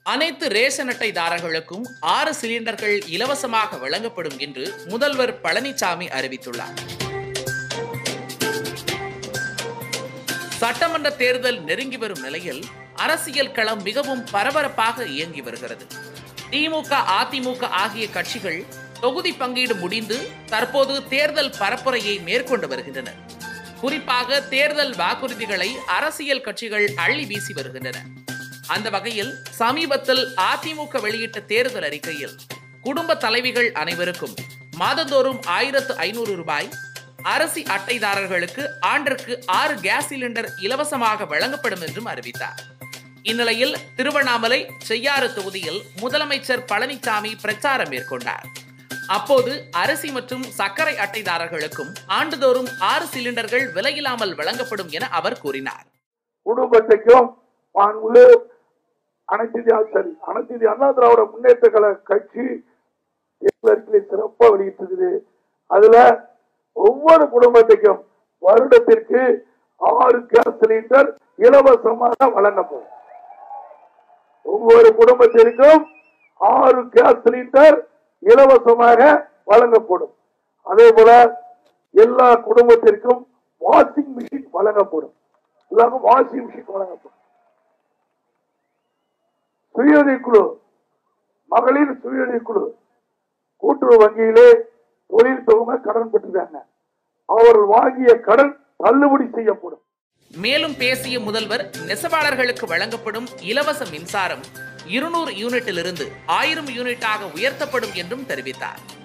அனைத்து ரேஷன் அட்டைதாரர்களுக்கும் ஆறு சிலிண்டர்கள் இலவசமாக வழங்கப்படும் என்று முதல்வர் பழனிசாமி அறிவித்துள்ளார் சட்டமன்ற தேர்தல் நெருங்கி வரும் நிலையில் அரசியல் களம் மிகவும் பரபரப்பாக இயங்கி வருகிறது திமுக அதிமுக ஆகிய கட்சிகள் தொகுதி பங்கீடு முடிந்து தற்போது தேர்தல் பரப்புரையை மேற்கொண்டு வருகின்றன குறிப்பாக தேர்தல் வாக்குறுதிகளை அரசியல் கட்சிகள் அள்ளி வீசி வருகின்றன அந்த வகையில் சமீபத்தில் அதிமுக வெளியிட்ட தேர்தல் அறிக்கையில் குடும்ப தலைவிகள் அனைவருக்கும் மாதந்தோறும் ஆயிரத்து ஐநூறு ரூபாய் அரசி அட்டைதாரர்களுக்கு ஆண்டிற்கு ஆறு கேஸ் சிலிண்டர் இலவசமாக வழங்கப்படும் என்றும் அறிவித்தார் இந்நிலையில் திருவண்ணாமலை செய்யாறு தொகுதியில் முதலமைச்சர் பழனிசாமி பிரச்சாரம் மேற்கொண்டார் அப்போது அரிசி மற்றும் சர்க்கரை அட்டைதாரர்களுக்கும் ஆண்டுதோறும் ஆறு சிலிண்டர்கள் விலையில்லாமல் வழங்கப்படும் என அவர் கூறினார் குடும்பத்தைக்கும் மாண்புமிகு அனைத்து இந்திய சரி அனைத்து இந்திய அண்ணா திராவிட முன்னேற்ற கழக கட்சி தேர்தலை சிறப்பாக வெளியிட்டிருக்குது அதுல ஒவ்வொரு குடும்பத்துக்கும் வருடத்திற்கு ஆறு கேஸ் சிலிண்டர் இலவசமாக வழங்கப்படும் ஒவ்வொரு குடும்பத்திற்கும் ஆறு கேஸ் சிலிண்டர் இலவசமாக வழங்கப்படும் அதே போல எல்லா குடும்பத்திற்கும் வாஷிங் மிஷின் வழங்கப்படும் எல்லாருக்கும் வாஷிங் மிஷின் வழங்கப்படும் சுயநிதி குழு மகளிர் சுயநிதி குழு கூட்டுறவு வங்கியிலே தொழில் துவங்க கடன் பெற்றிருக்காங்க அவர்கள் வாங்கிய கடன் தள்ளுபடி செய்யப்படும் மேலும் பேசிய முதல்வர் நெசவாளர்களுக்கு வழங்கப்படும் இலவச மின்சாரம் இருநூறு யூனிட்டிலிருந்து ஆயிரம் யூனிட்டாக உயர்த்தப்படும் என்றும் தெரிவித்தார்